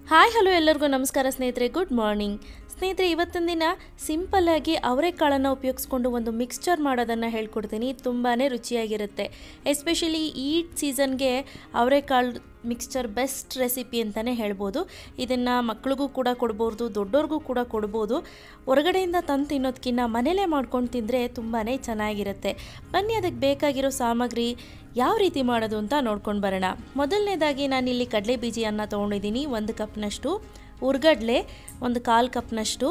hi hello ಎಲ್ಲರಿಗೂ ನಮಸ್ಕಾರ ಸ್ನೇಹಿತರೆ ಗುಡ್ ಮಾರ್ನಿಂಗ್ ಸ್ನೇಹಿತರೆ ಇವತ್ತಿನ ದಿನ ಸಿಂಪಲ್ಲಾಗಿ ಅವರೆಕಾಳನ್ನು ಉಪಯೋಗಿಸ್ಕೊಂಡು ಒಂದು ಮಿಕ್ಸ್ಚರ್ ಮಾಡೋದನ್ನು ಹೇಳ್ಕೊಡ್ತೀನಿ ತುಂಬಾ ರುಚಿಯಾಗಿರುತ್ತೆ ಎಸ್ಪೆಷಲಿ ಈ ಸೀಸನ್ಗೆ ಅವರೆಕಾಳು ಮಿಕ್ಸ್ಚರ್ ಬೆಸ್ಟ್ ರೆಸಿಪಿ ಅಂತಲೇ ಹೇಳ್ಬೋದು ಇದನ್ನು ಮಕ್ಳಿಗೂ ಕೂಡ ಕೊಡ್ಬೋದು ದೊಡ್ಡವ್ರಿಗೂ ಕೂಡ ಕೊಡ್ಬೋದು ಹೊರಗಡೆಯಿಂದ ತಂದು ತಿನ್ನೋದಕ್ಕಿಂತ ಮನೇಲೇ ಮಾಡ್ಕೊಂಡು ತಿಂದರೆ ತುಂಬಾ ಚೆನ್ನಾಗಿರುತ್ತೆ ಬನ್ನಿ ಅದಕ್ಕೆ ಬೇಕಾಗಿರೋ ಸಾಮಗ್ರಿ ಯಾವ ರೀತಿ ಮಾಡೋದು ಅಂತ ನೋಡ್ಕೊಂಡು ಬರೋಣ ಮೊದಲನೇದಾಗಿ ನಾನಿಲ್ಲಿ ಕಡಲೆ ಬೀಜಿಯನ್ನು ತೊಗೊಂಡಿದ್ದೀನಿ ಒಂದು ಕಪ್ನಷ್ಟು ಉರ್ಗಡ್ಲೆ ಒಂದು ಕಾಲು ಕಪ್ನಷ್ಟು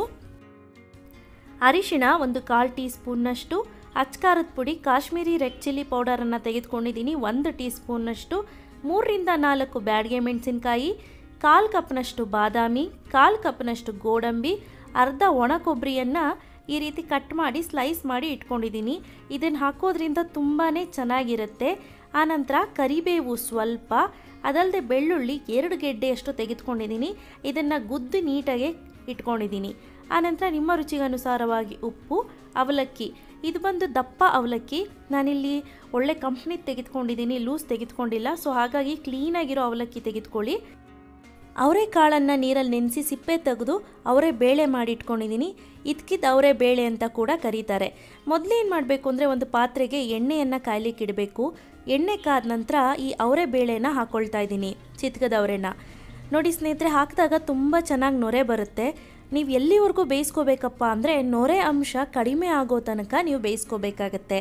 ಅರಿಶಿಣ ಒಂದು ಕಾಲು ಟೀ ಸ್ಪೂನ್ನಷ್ಟು ಅಚ್ಕಾರದ ಪುಡಿ ಕಾಶ್ಮೀರಿ ರೆಡ್ ಚಿಲ್ಲಿ ಪೌಡರನ್ನು ತೆಗೆದುಕೊಂಡಿದ್ದೀನಿ ಒಂದು ಟೀ ಸ್ಪೂನ್ನಷ್ಟು ಮೂರರಿಂದ ನಾಲ್ಕು ಬ್ಯಾಡ್ಗೆ ಮೆಣಸಿನ್ಕಾಯಿ ಕಾಲು ಕಪ್ನಷ್ಟು ಬಾದಾಮಿ ಕಾಲು ಕಪ್ನಷ್ಟು ಗೋಡಂಬಿ ಅರ್ಧ ಒಣ ಕೊಬ್ಬರಿಯನ್ನು ಈ ರೀತಿ ಕಟ್ ಮಾಡಿ ಸ್ಲೈಸ್ ಮಾಡಿ ಇಟ್ಕೊಂಡಿದ್ದೀನಿ ಇದನ್ನು ಹಾಕೋದ್ರಿಂದ ತುಂಬಾ ಚೆನ್ನಾಗಿರುತ್ತೆ ಆನಂತರ ಕರಿಬೇವು ಸ್ವಲ್ಪ ಅದಲ್ಲದೆ ಬೆಳ್ಳುಳ್ಳಿ ಎರಡು ಗೆಡ್ಡೆಯಷ್ಟು ತೆಗೆದುಕೊಂಡಿದ್ದೀನಿ ಇದನ್ನು ಗುದ್ದು ನೀಟಾಗಿ ಇಟ್ಕೊಂಡಿದ್ದೀನಿ ಆನಂತರ ನಿಮ್ಮ ರುಚಿಗನುಸಾರವಾಗಿ ಉಪ್ಪು ಅವಲಕ್ಕಿ ಇದು ಬಂದು ದಪ್ಪ ಅವಲಕ್ಕಿ ನಾನಿಲ್ಲಿ ಒಳ್ಳೆ ಕಂಪ್ನಿ ತೆಗೆದುಕೊಂಡಿದ್ದೀನಿ ಲೂಸ್ ತೆಗೆದುಕೊಂಡಿಲ್ಲ ಸೊ ಹಾಗಾಗಿ ಕ್ಲೀನಾಗಿರೋ ಅವಲಕ್ಕಿ ತೆಗೆದುಕೊಳ್ಳಿ ಅವರೆಕಾಳನ್ನು ನೀರಲ್ಲಿ ನೆನೆಸಿ ಸಿಪ್ಪೆ ತೆಗೆದು ಅವರೇ ಬೇಳೆ ಮಾಡಿ ಇಟ್ಕೊಂಡಿದ್ದೀನಿ ಇದಕ್ಕಿದ್ದು ಅವರೇ ಬೇಳೆ ಅಂತ ಕೂಡ ಕರೀತಾರೆ ಮೊದಲೇನು ಮಾಡಬೇಕು ಅಂದರೆ ಒಂದು ಪಾತ್ರೆಗೆ ಎಣ್ಣೆಯನ್ನು ಕಾಯ್ಲಿಕ್ಕೆ ಇಡಬೇಕು ಎಣ್ಣೆ ಕಾದ ನಂತರ ಈ ಅವರೇ ಬೇಳೆನ ಹಾಕ್ಕೊಳ್ತಾ ಇದ್ದೀನಿ ಚಿತ್ಕದ ಅವರೆನ ನೋಡಿ ಸ್ನೇಹಿತರೆ ಹಾಕಿದಾಗ ತುಂಬ ಚೆನ್ನಾಗಿ ನೊರೆ ಬರುತ್ತೆ ನೀವು ಎಲ್ಲಿವರೆಗೂ ಬೇಯಿಸ್ಕೋಬೇಕಪ್ಪ ಅಂದರೆ ನೊರೆ ಅಂಶ ಕಡಿಮೆ ಆಗೋ ತನಕ ನೀವು ಬೇಯಿಸ್ಕೋಬೇಕಾಗತ್ತೆ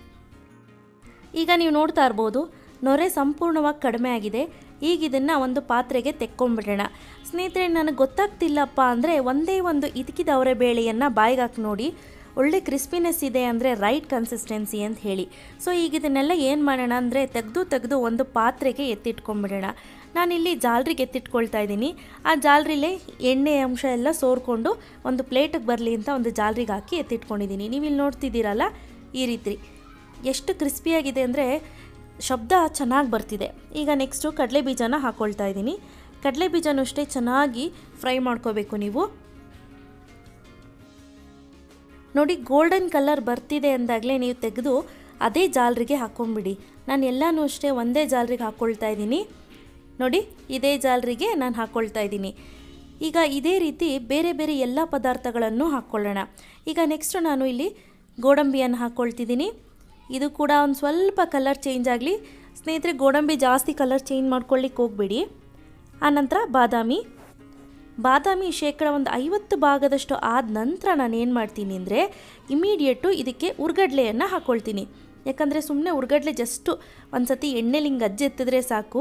ಈಗ ನೀವು ನೋಡ್ತಾ ಇರ್ಬೋದು ನೊರೆ ಸಂಪೂರ್ಣವಾಗಿ ಕಡಿಮೆ ಆಗಿದೆ ಈಗ ಇದನ್ನು ಒಂದು ಪಾತ್ರೆಗೆ ತೆಕ್ಕೊಂಬಿಡೋಣ ಸ್ನೇಹಿತರೆ ನನಗೆ ಗೊತ್ತಾಗ್ತಿಲ್ಲಪ್ಪ ಅಂದರೆ ಒಂದೇ ಒಂದು ಇದಕ್ಕಿದ ಅವರೆ ಬೇಳೆಯನ್ನು ಬಾಯಿಗೆ ಹಾಕಿ ನೋಡಿ ಒಳ್ಳೆ ಕ್ರಿಸ್ಪಿನೆಸ್ ಇದೆ ಅಂದರೆ ರೈಟ್ ಕನ್ಸಿಸ್ಟೆನ್ಸಿ ಅಂತ ಹೇಳಿ ಸೊ ಈಗ ಇದನ್ನೆಲ್ಲ ಏನು ಮಾಡೋಣ ಅಂದರೆ ತೆಗೆದು ತೆಗೆದು ಒಂದು ಪಾತ್ರೆಗೆ ಎತ್ತಿಟ್ಕೊಂಬಿಡೋಣ ನಾನಿಲ್ಲಿ ಜಾಲ್ರಿಗೆ ಎತ್ತಿಟ್ಕೊಳ್ತಾ ಇದ್ದೀನಿ ಆ ಜಾಲ್ರಿಲೇ ಎಣ್ಣೆ ಅಂಶ ಎಲ್ಲ ಸೋರ್ಕೊಂಡು ಒಂದು ಪ್ಲೇಟಿಗೆ ಬರಲಿ ಅಂತ ಒಂದು ಜಾಲ್ರಿಗೆ ಹಾಕಿ ಎತ್ತಿಟ್ಕೊಂಡಿದ್ದೀನಿ ನೀವು ಇಲ್ಲಿ ನೋಡ್ತಿದ್ದೀರಲ್ಲ ಈ ರೀತಿ ಎಷ್ಟು ಕ್ರಿಸ್ಪಿಯಾಗಿದೆ ಅಂದರೆ ಶಬ್ದ ಚೆನ್ನಾಗಿ ಬರ್ತಿದೆ ಈಗ ನೆಕ್ಸ್ಟು ಕಡಲೆ ಬೀಜನ ಹಾಕ್ಕೊಳ್ತಾ ಇದ್ದೀನಿ ಕಡಲೆ ಬೀಜನೂ ಅಷ್ಟೇ ಚೆನ್ನಾಗಿ ಫ್ರೈ ಮಾಡ್ಕೋಬೇಕು ನೀವು ನೋಡಿ ಗೋಲ್ಡನ್ ಕಲರ್ ಬರ್ತಿದೆ ಅಂದಾಗಲೇ ನೀವು ತೆಗೆದು ಅದೇ ಜಾಲ್ರಿಗೆ ಹಾಕ್ಕೊಂಬಿಡಿ ನಾನು ಎಲ್ಲನೂ ಅಷ್ಟೇ ಒಂದೇ ಜಾಲ್ರಿಗೆ ಹಾಕ್ಕೊಳ್ತಾ ಇದ್ದೀನಿ ನೋಡಿ ಇದೇ ಜಾಲ್ರಿಗೆ ನಾನು ಹಾಕ್ಕೊಳ್ತಾ ಇದ್ದೀನಿ ಈಗ ಇದೇ ರೀತಿ ಬೇರೆ ಬೇರೆ ಎಲ್ಲ ಪದಾರ್ಥಗಳನ್ನು ಹಾಕ್ಕೊಳ್ಳೋಣ ಈಗ ನೆಕ್ಸ್ಟು ನಾನು ಇಲ್ಲಿ ಗೋಡಂಬಿಯನ್ನು ಹಾಕ್ಕೊಳ್ತಿದ್ದೀನಿ ಇದು ಕೂಡ ಒಂದು ಸ್ವಲ್ಪ ಕಲರ್ ಚೇಂಜ್ ಆಗಲಿ ಸ್ನೇಹಿತರೆ ಗೋಡಂಬಿ ಜಾಸ್ತಿ ಕಲರ್ ಚೇಂಜ್ ಮಾಡ್ಕೊಳ್ಳಿಕ್ಕೆ ಹೋಗಬೇಡಿ ಆನಂತರ ಬಾದಾಮಿ ಬಾದಾಮಿ ಶೇಕಡ ಒಂದು ಐವತ್ತು ಭಾಗದಷ್ಟು ಆದ ನಂತರ ನಾನು ಏನು ಮಾಡ್ತೀನಿ ಅಂದರೆ ಇಮಿಡಿಯೇಟು ಇದಕ್ಕೆ ಉರ್ಗಡ್ಲೆಯನ್ನು ಹಾಕ್ಕೊಳ್ತೀನಿ ಯಾಕಂದರೆ ಸುಮ್ಮನೆ ಉರ್ಗಡ್ಲೆ ಜಸ್ಟು ಒಂದು ಸತಿ ಎಣ್ಣೆಲಿ ಹಿಂಗೆ ಅಜ್ಜಿ ಎತ್ತಿದ್ರೆ ಸಾಕು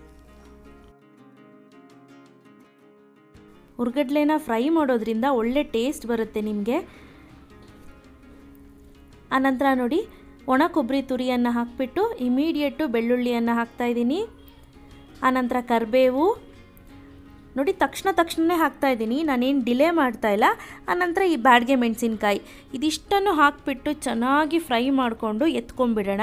ಉರ್ಗಡ್ಲೆನ ಫ್ರೈ ಮಾಡೋದ್ರಿಂದ ಒಳ್ಳೆ ಟೇಸ್ಟ್ ಬರುತ್ತೆ ನಿಮಗೆ ಆನಂತರ ನೋಡಿ ಒಣ ಕೊಬ್ಬರಿ ತುರಿಯನ್ನು ಹಾಕಿಬಿಟ್ಟು ಇಮಿಡಿಯೇಟು ಬೆಳ್ಳುಳ್ಳಿಯನ್ನು ಹಾಕ್ತಾಯಿದ್ದೀನಿ ಆನಂತರ ಕರಿಬೇವು ನೋಡಿ ತಕ್ಷಣ ತಕ್ಷಣವೇ ಹಾಕ್ತಾಯಿದ್ದೀನಿ ನಾನೇನು ಡಿಲೇ ಮಾಡ್ತಾಯಿಲ್ಲ ಆನಂತರ ಈ ಬ್ಯಾಡ್ಗೆ ಮೆಣಸಿನ್ಕಾಯಿ ಇದಿಷ್ಟನ್ನು ಹಾಕಿಬಿಟ್ಟು ಚೆನ್ನಾಗಿ ಫ್ರೈ ಮಾಡಿಕೊಂಡು ಎತ್ಕೊಂಡ್ಬಿಡೋಣ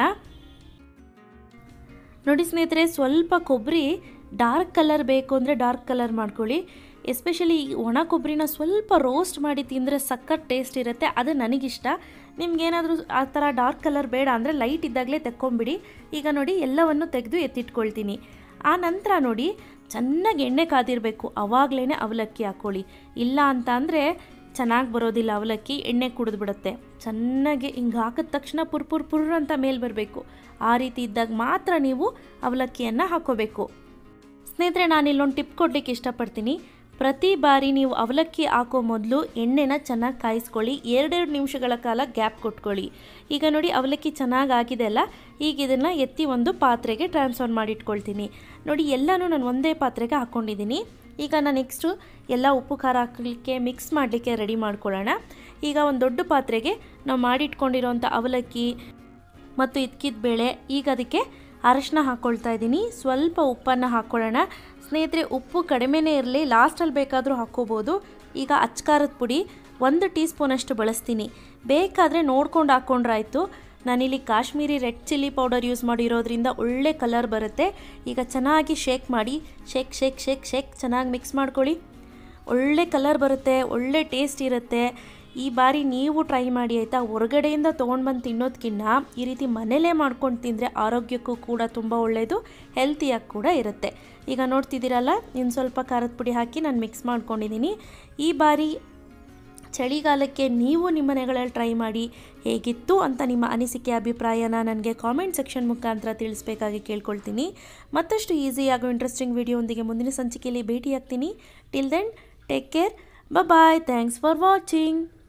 ನೋಡಿ ಸ್ನೇಹಿತರೆ ಸ್ವಲ್ಪ ಕೊಬ್ಬರಿ ಡಾರ್ಕ್ ಕಲರ್ ಬೇಕು ಅಂದರೆ ಡಾರ್ಕ್ ಕಲರ್ ಮಾಡ್ಕೊಳ್ಳಿ ಎಸ್ಪೆಷಲಿ ಈ ಒಣ ಕೊಬ್ಬರಿನ ಸ್ವಲ್ಪ ರೋಸ್ಟ್ ಮಾಡಿ ತಿಂದರೆ ಸಖತ್ ಟೇಸ್ಟ್ ಇರುತ್ತೆ ಅದು ನನಗಿಷ್ಟ ನಿಮ್ಗೇನಾದರೂ ಆ ಥರ ಡಾರ್ಕ್ ಕಲರ್ ಬೇಡ ಅಂದರೆ ಲೈಟ್ ಇದ್ದಾಗಲೇ ತೆಕ್ಕೊಂಬಿಡಿ ಈಗ ನೋಡಿ ಎಲ್ಲವನ್ನು ತೆಗೆದು ಎತ್ತಿಟ್ಕೊಳ್ತೀನಿ ಆ ನಂತರ ನೋಡಿ ಚೆನ್ನಾಗಿ ಎಣ್ಣೆ ಕಾದಿರಬೇಕು ಆವಾಗಲೇ ಅವಲಕ್ಕಿ ಹಾಕ್ಕೊಳ್ಳಿ ಇಲ್ಲ ಅಂತ ಅಂದರೆ ಚೆನ್ನಾಗಿ ಬರೋದಿಲ್ಲ ಅವಲಕ್ಕಿ ಎಣ್ಣೆ ಕುಡಿದ್ಬಿಡುತ್ತೆ ಚೆನ್ನಾಗಿ ಹಿಂಗೆ ಹಾಕಿದ ತಕ್ಷಣ ಪುರ್ ಪುರ್ ಪುರ್ ಅಂತ ಮೇಲೆ ಬರಬೇಕು ಆ ರೀತಿ ಇದ್ದಾಗ ಮಾತ್ರ ನೀವು ಅವಲಕ್ಕಿಯನ್ನು ಹಾಕ್ಕೋಬೇಕು ಸ್ನೇಹಿತರೆ ನಾನು ಇಲ್ಲೊಂದು ಟಿಪ್ ಕೊಡಲಿಕ್ಕೆ ಇಷ್ಟಪಡ್ತೀನಿ ಪ್ರತಿ ಬಾರಿ ನೀವು ಅವಲಕ್ಕಿ ಹಾಕೋ ಮೊದಲು ಎಣ್ಣೆನ ಚೆನ್ನಾಗಿ ಕಾಯಿಸ್ಕೊಳ್ಳಿ ಎರಡೆರಡು ನಿಮಿಷಗಳ ಕಾಲ ಗ್ಯಾಪ್ ಕೊಟ್ಕೊಳ್ಳಿ ಈಗ ನೋಡಿ ಅವಲಕ್ಕಿ ಚೆನ್ನಾಗಿ ಆಗಿದೆ ಅಲ್ಲ ಈಗ ಇದನ್ನು ಎತ್ತಿ ಒಂದು ಪಾತ್ರೆಗೆ ಟ್ರಾನ್ಸ್ಫರ್ ಮಾಡಿ ಇಟ್ಕೊಳ್ತೀನಿ ನೋಡಿ ಎಲ್ಲನೂ ನಾನು ಒಂದೇ ಪಾತ್ರೆಗೆ ಹಾಕ್ಕೊಂಡಿದ್ದೀನಿ ಈಗ ನಾನು ನೆಕ್ಸ್ಟು ಎಲ್ಲ ಉಪ್ಪು ಖಾರ ಹಾಕಲಿಕ್ಕೆ ಮಿಕ್ಸ್ ಮಾಡಲಿಕ್ಕೆ ರೆಡಿ ಮಾಡ್ಕೊಳ್ಳೋಣ ಈಗ ಒಂದು ದೊಡ್ಡ ಪಾತ್ರೆಗೆ ನಾವು ಮಾಡಿಟ್ಕೊಂಡಿರೋಂಥ ಅವಲಕ್ಕಿ ಮತ್ತು ಇದ್ಕಿದ ಬೇಳೆ ಈಗ ಅದಕ್ಕೆ ಅರಶಿನ ಹಾಕ್ಕೊಳ್ತಾ ಇದ್ದೀನಿ ಸ್ವಲ್ಪ ಉಪ್ಪನ್ನು ಹಾಕ್ಕೊಳ್ಳೋಣ ಸ್ನೇಹಿತರೆ ಉಪ್ಪು ಕಡಿಮೆನೇ ಇರಲಿ ಲಾಸ್ಟಲ್ಲಿ ಬೇಕಾದರೂ ಹಾಕ್ಕೋಬೋದು ಈಗ ಅಚ್ಕಾರದ ಪುಡಿ ಒಂದು ಟೀ ಸ್ಪೂನಷ್ಟು ಬಳಸ್ತೀನಿ ಬೇಕಾದರೆ ನೋಡ್ಕೊಂಡು ಹಾಕ್ಕೊಂಡ್ರಾಯ್ತು ನಾನಿಲ್ಲಿ Kashmiri red chilli powder use ಮಾಡಿರೋದ್ರಿಂದ ಒಳ್ಳೆ ಕಲರ್ ಬರುತ್ತೆ ಈಗ ಚೆನ್ನಾಗಿ ಶೇಕ್ ಮಾಡಿ ಶೇಕ್ ಶೇಕ್ ಶೇಕ್ ಶೇಕ್ ಚೆನ್ನಾಗಿ ಮಿಕ್ಸ್ ಮಾಡ್ಕೊಳ್ಳಿ ಒಳ್ಳೆ ಕಲರ್ ಬರುತ್ತೆ ಒಳ್ಳೆ ಟೇಸ್ಟ್ ಇರುತ್ತೆ ಈ ಬಾರಿ ನೀವು ಟ್ರೈ ಮಾಡಿ ಆಯಿತಾ ಹೊರಗಡೆಯಿಂದ ತೊಗೊಂಡು ಬಂದು ತಿನ್ನೋದಕ್ಕಿಂತ ಈ ರೀತಿ ಮನೇಲೇ ಮಾಡ್ಕೊಂಡು ತಿಂದರೆ ಆರೋಗ್ಯಕ್ಕೂ ಕೂಡ ತುಂಬ ಒಳ್ಳೆಯದು ಹೆಲ್ತಿಯಾಗಿ ಕೂಡ ಇರುತ್ತೆ ಈಗ ನೋಡ್ತಿದ್ದೀರಲ್ಲ ಇನ್ನು ಸ್ವಲ್ಪ ಖಾರದ ಪುಡಿ ಹಾಕಿ ನಾನು ಮಿಕ್ಸ್ ಮಾಡ್ಕೊಂಡಿದ್ದೀನಿ ಈ ಬಾರಿ ಚಳಿಗಾಲಕ್ಕೆ ನೀವು ನಿಮ್ಮ ಮನೆಗಳಲ್ಲಿ ಟ್ರೈ ಮಾಡಿ ಹೇಗಿತ್ತು ಅಂತ ನಿಮ್ಮ ಅನಿಸಿಕೆ ಅಭಿಪ್ರಾಯನ ನನಗೆ ಕಾಮೆಂಟ್ ಸೆಕ್ಷನ್ ಮುಖಾಂತರ ತಿಳಿಸ್ಬೇಕಾಗಿ ಕೇಳ್ಕೊಳ್ತೀನಿ ಮತ್ತಷ್ಟು ಈಸಿ ಹಾಗೂ ಇಂಟ್ರೆಸ್ಟಿಂಗ್ ವಿಡಿಯೋದೊಂದಿಗೆ ಮುಂದಿನ ಸಂಚಿಕೆಯಲ್ಲಿ ಭೇಟಿಯಾಗ್ತೀನಿ till then take care bye thanks for watching